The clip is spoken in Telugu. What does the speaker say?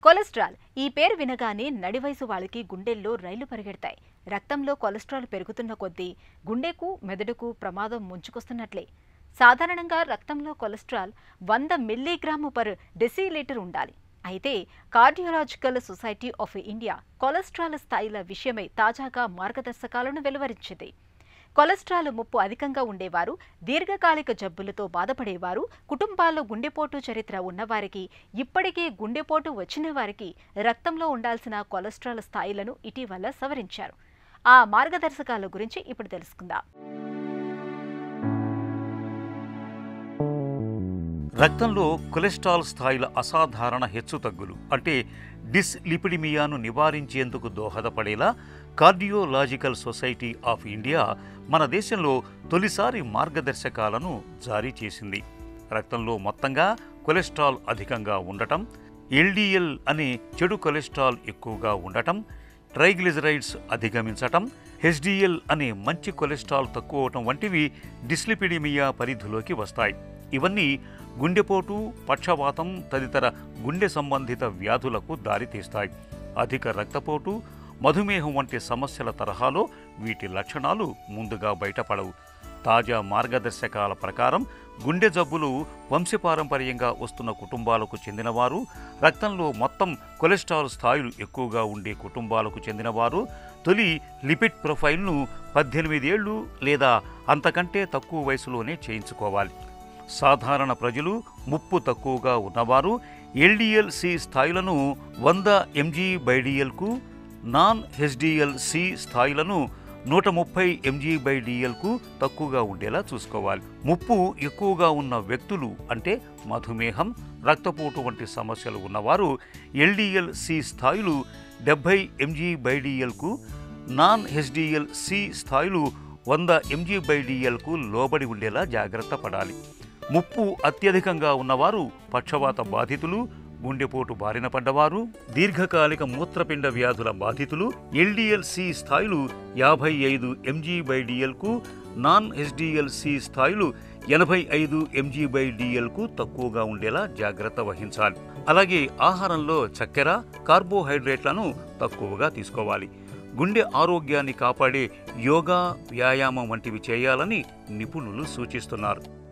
కొలెస్ట్రాల్ ఈ పేరు వినగానే నడివయసు వాళ్ళకి గుండెల్లో రైళ్లు పరిగెడతాయి రక్తంలో కొలెస్ట్రాల్ పెరుగుతున్న కొద్దీ గుండెకు మెదడుకు ప్రమాదం ముంచుకొస్తున్నట్లే సాధారణంగా రక్తంలో కొలెస్ట్రాల్ వంద మిల్లీగ్రాము పర్ డెసిలీటర్ ఉండాలి అయితే cardiological society of India cholesterol స్థాయిల విషయమై తాజాగా మార్గదర్శకాలను వెలువరించింది కొలెస్ట్రాల్ ముప్పు అధికంగా ఉండేవారు దీర్ఘకాలిక జబ్బులతో బాధపడేవారు కుటుంబాల్లో గుండెపోటు చరిత్ర ఉన్నవారికి ఇప్పటికే గుండెపోటు వచ్చిన వారికి రక్తంలో ఉండాల్సిన కొలెస్ట్రాల్ స్థాయిలను ఇటీవల సవరించారు ఆ మార్గదర్శకాల గురించి ఇప్పుడు తెలుసుకుందాం రక్తంలో కొలెస్ట్రాల్ స్థాయిల అసాధారణ హెచ్చుతగ్గులు అంటే డిస్లిపిడిమియాను నివారించేందుకు దోహదపడేలా కార్డియోలాజికల్ సొసైటీ ఆఫ్ ఇండియా మన దేశంలో తొలిసారి మార్గదర్శకాలను జారీ చేసింది రక్తంలో మొత్తంగా కొలెస్ట్రాల్ అధికంగా ఉండటం ఎల్డిఎల్ అనే చెడు కొలెస్ట్రాల్ ఎక్కువగా ఉండటం ట్రైగ్లిజరైడ్స్ అధిగమించటం హెచ్డిఎల్ అనే మంచి కొలెస్ట్రాల్ తక్కువ అవటం వంటివి డిస్లిపిడిమియా పరిధిలోకి వస్తాయి ఇవన్నీ గుండెపోటు పక్షవాతం తదితర గుండె సంబంధిత వ్యాధులకు దారితీస్తాయి అధిక రక్తపోటు మధుమేహం వంటి సమస్యల తరహాలో వీటి లక్షణాలు ముందుగా బయటపడవు తాజా మార్గదర్శకాల ప్రకారం గుండె జబ్బులు వంశపారంపర్యంగా వస్తున్న కుటుంబాలకు చెందినవారు రక్తంలో మొత్తం కొలెస్ట్రాల్ స్థాయిలు ఎక్కువగా ఉండే కుటుంబాలకు చెందినవారు తొలి లిపిడ్ ప్రొఫైల్ను పద్దెనిమిదేళ్లు లేదా అంతకంటే తక్కువ వయసులోనే చేయించుకోవాలి సాధారణ ప్రజలు ముప్పు తక్కువగా ఉన్నవారు ఎల్డిఎల్ సి స్థాయిలను వంద ఎంజీ బైడిఎల్కు నాన్ హెచ్డిఎల్ సి స్థాయిలను నూట ముప్పై ఎంజీ బై డిఎల్కు తక్కువగా ఉండేలా చూసుకోవాలి ముప్పు ఎక్కువగా ఉన్న వ్యక్తులు అంటే మధుమేహం రక్తపోటు వంటి సమస్యలు ఉన్నవారు ఎల్డిఎల్ సి స్థాయిలు డెబ్బై ఎంజీ బై డిఎల్కు నాన్ హెచ్డిఎల్ సి స్థాయిలు వంద ఎంజీ బై డిఎల్కు లోబడి ఉండేలా జాగ్రత్త పడాలి ముప్పు అత్యధికంగా ఉన్నవారు పక్షవాత బాధితులు గుండెపోటు బారిన పడ్డవారు దీర్ఘకాలిక మూత్రపిండ వ్యాధుల బాధితులు ఎల్డిఎల్ సి స్థాయిలు యాభై ఐదు ఎంజీ బై డిఎల్కు నాన్ హెచ్డిఎల్ సి స్థాయిలు ఎనభై ఐదు ఎంజీ బై డిఎల్కు తక్కువగా ఉండేలా జాగ్రత్త వహించాలి అలాగే ఆహారంలో చక్కెర కార్బోహైడ్రేట్లను తక్కువగా తీసుకోవాలి గుండె ఆరోగ్యాన్ని కాపాడే యోగా వ్యాయామం వంటివి చేయాలని నిపుణులు సూచిస్తున్నారు